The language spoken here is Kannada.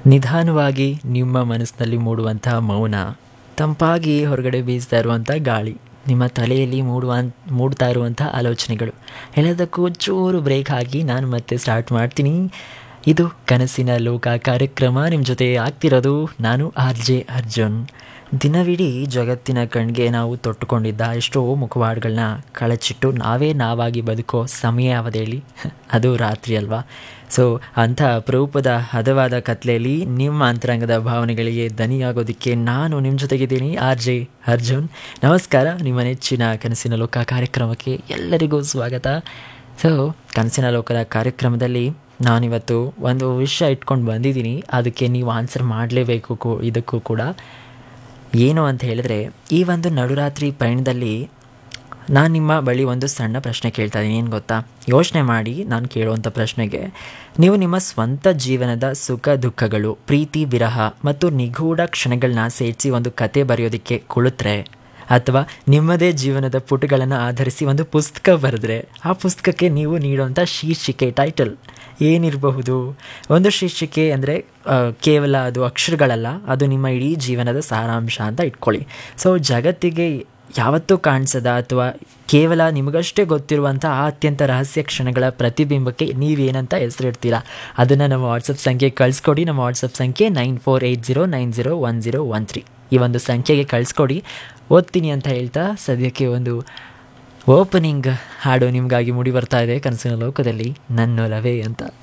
ನಿಧಾನವಾಗಿ ನಿಮ್ಮ ಮನಸ್ಸಿನಲ್ಲಿ ಮೂಡುವಂತಹ ಮೌನ ತಂಪಾಗಿ ಹೊರಗಡೆ ಬೀಸ್ತಾ ಇರುವಂಥ ಗಾಳಿ ನಿಮ್ಮ ತಲೆಯಲ್ಲಿ ಮೂಡುವ ಮೂಡ್ತಾ ಇರುವಂಥ ಆಲೋಚನೆಗಳು ಎಲ್ಲದಕ್ಕೂ ಚೂರು ಬ್ರೇಕ್ ಹಾಕಿ ನಾನು ಮತ್ತೆ ಸ್ಟಾರ್ಟ್ ಮಾಡ್ತೀನಿ ಇದು ಕನಸಿನ ಲೋಕ ಕಾರ್ಯಕ್ರಮ ನಿಮ್ಮ ಜೊತೆ ಆಗ್ತಿರೋದು ನಾನು ಆರ್ ಜೆ ಅರ್ಜುನ್ ದಿನವಿಡೀ ಜಗತ್ತಿನ ಕಣ್ಗೆ ನಾವು ತೊಟ್ಟುಕೊಂಡಿದ್ದ ಎಷ್ಟೋ ಮುಖವಾಡಗಳನ್ನ ಕಳಚಿಟ್ಟು ನಾವೇ ನಾವಾಗಿ ಬದುಕೋ ಸಮಯ ಅವಧಿಯಲ್ಲಿ ಅದು ರಾತ್ರಿ ಅಲ್ವಾ ಸೊ ಅಂಥ ಅಪರೂಪದ ಹದವಾದ ಕತ್ಲೆಯಲ್ಲಿ ನಿಮ್ಮ ಅಂತರಂಗದ ಭಾವನೆಗಳಿಗೆ ದನಿಯಾಗೋದಕ್ಕೆ ನಾನು ನಿಮ್ಮ ಜೊತೆಗಿದ್ದೀನಿ ಆರ್ ಜೆ ಅರ್ಜುನ್ ನಮಸ್ಕಾರ ನಿಮ್ಮ ನೆಚ್ಚಿನ ಕನಸಿನ ಲೋಕ ಕಾರ್ಯಕ್ರಮಕ್ಕೆ ಎಲ್ಲರಿಗೂ ಸ್ವಾಗತ ಸೊ ಕನಸಿನ ಲೋಕದ ಕಾರ್ಯಕ್ರಮದಲ್ಲಿ ನಾನಿವತ್ತು ಒಂದು ವಿಷಯ ಇಟ್ಕೊಂಡು ಬಂದಿದ್ದೀನಿ ಅದಕ್ಕೆ ನೀವು ಆನ್ಸರ್ ಮಾಡಲೇಬೇಕು ಕೂ ಇದಕ್ಕೂ ಕೂಡ ಏನು ಅಂತ ಹೇಳಿದ್ರೆ ಈ ಒಂದು ನಡುರಾತ್ರಿ ಪಯಣದಲ್ಲಿ ನಾನು ನಿಮ್ಮ ಬಳಿ ಒಂದು ಸಣ್ಣ ಪ್ರಶ್ನೆ ಕೇಳ್ತಾ ಇದ್ದೀನಿ ಏನು ಗೊತ್ತಾ ಯೋಚನೆ ಮಾಡಿ ನಾನು ಕೇಳುವಂಥ ಪ್ರಶ್ನೆಗೆ ನೀವು ನಿಮ್ಮ ಸ್ವಂತ ಜೀವನದ ಸುಖ ದುಃಖಗಳು ಪ್ರೀತಿ ವಿರಹ ಮತ್ತು ನಿಗೂಢ ಕ್ಷಣಗಳನ್ನ ಸೇರಿಸಿ ಒಂದು ಕತೆ ಬರೆಯೋದಕ್ಕೆ ಕುಳಿತರೆ ಅಥವಾ ನಿಮ್ಮದೇ ಜೀವನದ ಪುಟಗಳನ್ನು ಆಧರಿಸಿ ಒಂದು ಪುಸ್ತಕ ಬರೆದ್ರೆ ಆ ಪುಸ್ತಕಕ್ಕೆ ನೀವು ನೀಡುವಂಥ ಶೀರ್ಷಿಕೆ ಟೈಟಲ್ ಏನಿರಬಹುದು ಒಂದು ಶೀರ್ಷಿಕೆ ಅಂದರೆ ಕೇವಲ ಅದು ಅಕ್ಷರಗಳಲ್ಲ ಅದು ನಿಮ್ಮ ಇಡೀ ಜೀವನದ ಸಾರಾಂಶ ಅಂತ ಇಟ್ಕೊಳ್ಳಿ ಸೊ ಜಗತ್ತಿಗೆ ಯಾವತ್ತೂ ಕಾಣಿಸದ ಅಥವಾ ಕೇವಲ ನಿಮಗಷ್ಟೇ ಗೊತ್ತಿರುವಂಥ ಆ ಅತ್ಯಂತ ರಹಸ್ಯ ಕ್ಷಣಗಳ ಪ್ರತಿಬಿಂಬಕ್ಕೆ ನೀವೇನಂತ ಹೆಸರಿಡ್ತೀರಾ ಅದನ್ನು ನಮ್ಮ ವಾಟ್ಸಪ್ ಸಂಖ್ಯೆ ಕಳಿಸ್ಕೊಡಿ ನಮ್ಮ ವಾಟ್ಸಪ್ ಸಂಖ್ಯೆ nine four eight zero nine zero one zero one three ಈ ಒಂದು ಸಂಖ್ಯೆಗೆ ಕಳಿಸ್ಕೊಡಿ ಓದ್ತೀನಿ ಅಂತ ಹೇಳ್ತಾ ಸದ್ಯಕ್ಕೆ ಒಂದು ಓಪನಿಂಗ್ ಹಾಡು ನಿಮಗಾಗಿ ಮೂಡಿ ಬರ್ತಾ ಇದೆ ಕನಸಿನ ಲೋಕದಲ್ಲಿ ನನ್ನೊಲವೇ ಅಂತ